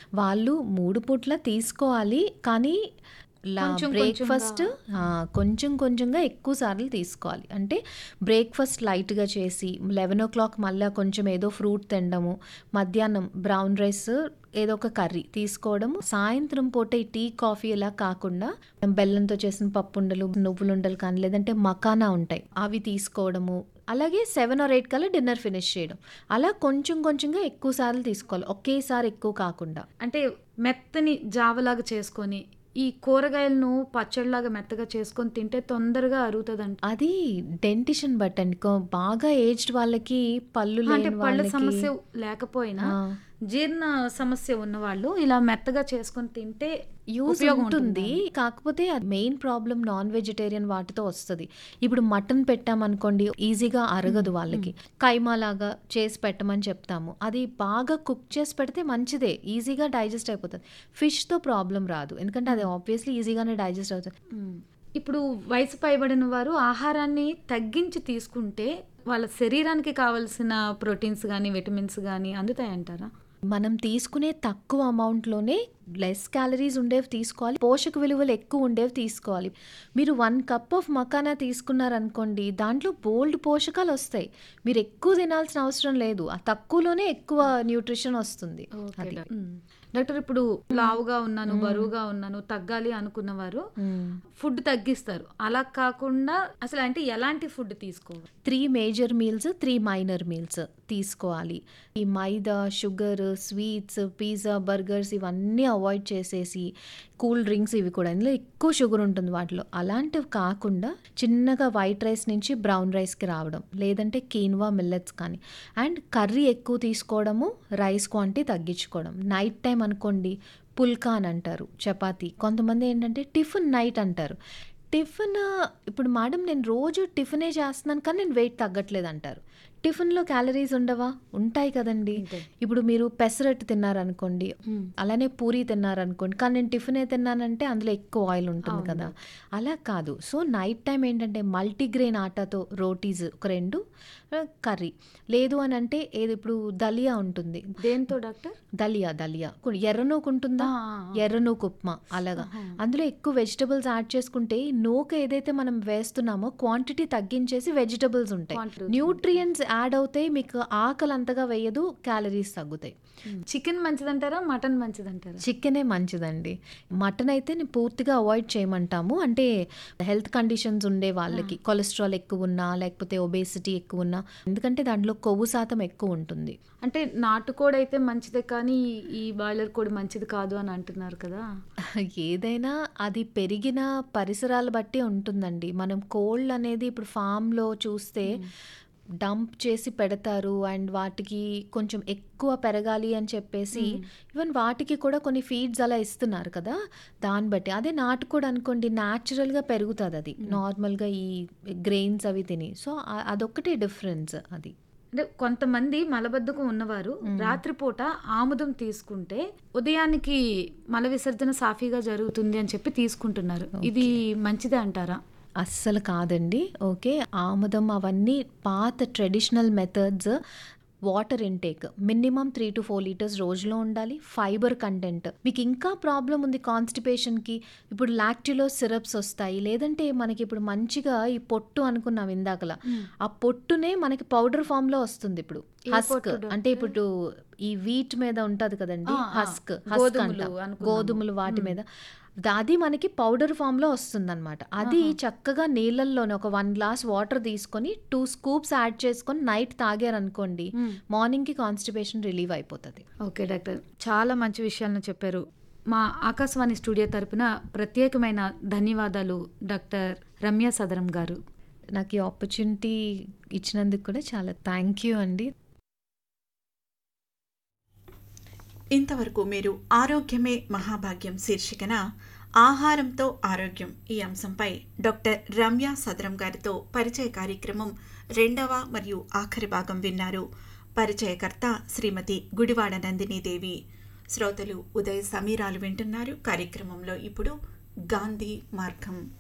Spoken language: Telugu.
వాళ్ళు మూడు పూట్ల తీసుకోవాలి కానీ లా కొంచెం బ్రేక్ఫాస్ట్ ఆ, కొంచెం కొంచెంగా ఎక్కువ సార్లు తీసుకోవాలి అంటే బ్రేక్ఫాస్ట్ లైట్గా చేసి లెవెన్ ఓ క్లాక్ మళ్ళీ కొంచెం ఏదో ఫ్రూట్ తినడము మధ్యాహ్నం బ్రౌన్ రైస్ ఏదో ఒక కర్రీ తీసుకోవడం సాయంత్రం పూట ఈ టీ కాఫీ ఇలా కాకుండా బెల్లంతో చేసిన పప్పుండలు నువ్వులుండలు కానీ లేదంటే మకానా ఉంటాయి అవి తీసుకోవడము అలాగే సెవెన్ ఆర్ ఎయిట్ కల్లా డిన్నర్ ఫినిష్ చేయడం అలా కొంచెం కొంచెంగా ఎక్కువ సార్లు తీసుకోవాలి ఒకేసారి ఎక్కువ కాకుండా అంటే మెత్తని జావలాగా చేసుకొని ఈ కూరగాయలను పచ్చడిలాగా మెత్తగా చేసుకొని తింటే తొందరగా అరుగుతుందంట అది డెంటిషన్ బట్టండి కొ- బాగా ఏజ్డ్ వాళ్ళకి పళ్ళు అంటే లేని పళ్ళ వాళ్ళకి సమస్య లేకపోయినా ఆ. జీర్ణ సమస్య ఉన్న వాళ్ళు ఇలా మెత్తగా చేసుకొని తింటే యూజ్ ఉపయోగం ఉంటుంది కాకపోతే మెయిన్ ప్రాబ్లం నాన్ వెజిటేరియన్ వాటితో వస్తుంది ఇప్పుడు మటన్ పెట్టామనుకోండి ఈజీగా అరగదు వాళ్ళకి కైమా లాగా చేసి పెట్టమని చెప్తాము అది బాగా కుక్ చేసి పెడితే మంచిదే ఈజీగా డైజెస్ట్ అయిపోతుంది ఫిష్తో ప్రాబ్లం రాదు ఎందుకంటే అది ఆబ్వియస్లీ ఈజీగానే డైజెస్ట్ అవుతుంది మ్మ్. ఇప్పుడు వయసు పైబడిన వారు ఆహారాన్ని తగ్గించి తీసుకుంటే వాళ్ళ శరీరానికి కావలసిన ప్రోటీన్స్ కానీ విటమిన్స్ కానీ అందుతాయంటారా మనం తీసుకునే తక్కువ అమౌంట్లోనే లెస్ క్యాలరీస్ ఉండేవి తీసుకోవాలి పోషక విలువలు ఎక్కువ ఉండేవి తీసుకోవాలి మీరు వన్ కప్ ఆఫ్ మకానా తీసుకున్నారనుకోండి దాంట్లో బోల్డ్ పోషకాలు వస్తాయి మీరు ఎక్కువ తినాల్సిన అవసరం లేదు ఆ తక్కువలోనే ఎక్కువ న్యూట్రిషన్ వస్తుంది అది మ్మ్. డాక్టర్ ఇప్పుడు లావుగా ఉన్నాను బరువుగా ఉన్నాను తగ్గాలి అనుకున్న వారు మ్మ్. ఫుడ్ తగ్గిస్తారు అలా కాకుండా అసలు అంటే ఎలాంటి ఫుడ్ తీసుకోవాలి three major meals three minor meals తీసుకోవాలి ఈ maida sugar sweets pizza burgers ఇవన్నీ అవాయిడ్ చేసేసి కూల్ డ్రింక్స్ ఇవి కూడా ఇందులో ఎక్కువ షుగర్ ఉంటుంది వాటిలో అలాంటివి కాకుండా చిన్నగా వైట్ రైస్ నుంచి బ్రౌన్ రైస్కి రావడం లేదంటే కీన్వా మిల్లెట్స్ కానీ అండ్ కర్రీ ఎక్కువ తీసుకోవడము రైస్ క్వాంటిటీ తగ్గించుకోవడం నైట్ టైం అనుకోండి పుల్కా అని అంటారు చపాతీ కొంతమంది ఏంటంటే టిఫిన్ నైట్ అంటారు టిఫిన్ ఇప్పుడు మేడం నేను రోజు టిఫినే చేస్తున్నాను కానీ నేను వెయిట్ తగ్గట్లేదు అంటారు టిఫిన్లో క్యాలరీస్ ఉండవా ఉంటాయి కదండి ఉంటాయి. ఇప్పుడు మీరు పెసరట్టు తిన్నారనుకోండి అలానే పూరి తిన్నారనుకోండి కానీ నేను టిఫినే తిన్నానంటే అందులో ఎక్కువ ఆయిల్ ఉంటుంది కదా అలా కాదు సో నైట్ టైం ఏంటంటే మల్టీగ్రెయిన్ ఆటాతో రోటీస్ ఒక రెండు కర్రీ లేదు అని అంటే ఏది ఇప్పుడు దలియా ఉంటుంది దేంతో డాక్టర్ దలియా దలియా ఎర్రనూకు ఉంటుందా ఆ, ఆ, ఆ. ఎర్రనూకు ఉప్మా అలాగా అందులో ఎక్కువ వెజిటబుల్స్ యాడ్ చేసుకుంటే ఈ నూక ఏదైతే మనం వేస్తున్నామో క్వాంటిటీ తగ్గించేసి వెజిటబుల్స్ ఉంటాయి Quantity న్యూట్రియంట్స్ యాడ్ అవుతాయి మీకు ఆకలి అంతగా వేయదు క్యాలరీస్ తగ్గుతాయి చికెన్ మంచిదంటారా మటన్ మంచిదంటారా చికెనే మంచిదండి మటన్ అయితే నేను పూర్తిగా అవాయిడ్ చేయమంటాము అంటే హెల్త్ కండిషన్స్ ఉండే వాళ్ళకి కొలెస్ట్రాల్ ఎక్కువ ఉన్నా లేకపోతే ఒబేసిటీ ఎక్కువ ఉన్నా ఎందుకంటే దాంట్లో కొవ్వు శాతం ఎక్కువ ఉంటుంది అంటే నాటుకోడి అయితే మంచిదే కానీ ఈ- ఈ బాయిలర్ కోడి మంచిది కాదు అని అంటున్నారు కదా ఏదైనా అది పెరిగిన పరిసరాల బట్టి ఉంటుందండి మనం కోల్డ్ అనేది ఇప్పుడు ఫామ్లో చూస్తే డంప్ చేసి పెడతారు అండ్ వాటికి కొంచెం ఎక్కువ పెరగాలి అని చెప్పేసి ఈవెన్ వాటికి కూడా కొన్ని ఫీడ్స్ అలా ఇస్తున్నారు కదా దాన్ని బట్టి అదే నాటుకోడి అనుకోండి న్యాచురల్గా పెరుగుతుంది అది నార్మల్గా ఈ గ్రెయిన్స్ అవి తిని సో ఆ- అదొక్కటే డిఫరెన్స్ అది అంటే కొంతమంది మలబద్ధకం ఉన్నవారు రాత్రిపూట ఆముదం తీసుకుంటే ఉదయానికి మల విసర్జన సాఫీగా జరుగుతుంది అని చెప్పి తీసుకుంటున్నారు ఇది మంచిదే అంటారా అస్సలు కాదండి ఓకే ఆముదం అవన్నీ పాత traditional methods water intake minimum three to four litres రోజులో ఉండాలి ఫైబర్ కంటెంట్ మీకు ఇంకా ప్రాబ్లం ఉంది కాన్స్టిపేషన్కి ఇప్పుడు లాక్టిలో సిరప్స్ వస్తాయి లేదంటే మనకి ఇప్పుడు మంచిగా ఈ పొట్టు అనుకున్నాం ఇందాకలా ఆ పొట్టునే మనకి పౌడర్ ఫామ్లో వస్తుంది ఇప్పుడు ఏ హస్క్ పొట్టు అంటే ఇప్పుడు ఈ వీట్ మీద ఉంటది కదండి ఆ, ఆ. హస్క్ గోధుమలు హస్క్ అనుకున్నాము. గోధుమలు వాటి మీద అది మనకి పౌడర్ ఫామ్లో వస్తుందన్నమాట అది చక్కగా నీళ్ళల్లోనే ఒక వన్ గ్లాస్ వాటర్ తీసుకొని టూ స్కూప్స్ యాడ్ చేసుకొని నైట్ తాగారనుకోండి మార్నింగ్కి కాన్స్టిపేషన్ రిలీవ్ అయిపోతుంది ఓకే డాక్టర్ చాలా మంచి విషయాలను చెప్పారు మా ఆకాశవాణి స్టూడియో తరపున ప్రత్యేకమైన ధన్యవాదాలు డాక్టర్ రమ్య సదరం గారు నాకు ఈ ఆపర్చునిటీ ఇచ్చినందుకు కూడా చాలా థ్యాంక్ యూ అండి ఇంతవరకు మీరు ఆరోగ్యమే మహాభాగ్యం శీర్షికన ఆహారంతో ఆరోగ్యం ఈ అంశంపై డాక్టర్ రమ్య సదరం గారితో పరిచయ కార్యక్రమం రెండవ మరియు ఆఖరి భాగం విన్నారు పరిచయకర్త శ్రీమతి గుడివాడ నందినీదేవి శ్రోతలు ఉదయ్ సమీరాలు వింటున్నారు కార్యక్రమంలో ఇప్పుడు గాంధీ మార్గం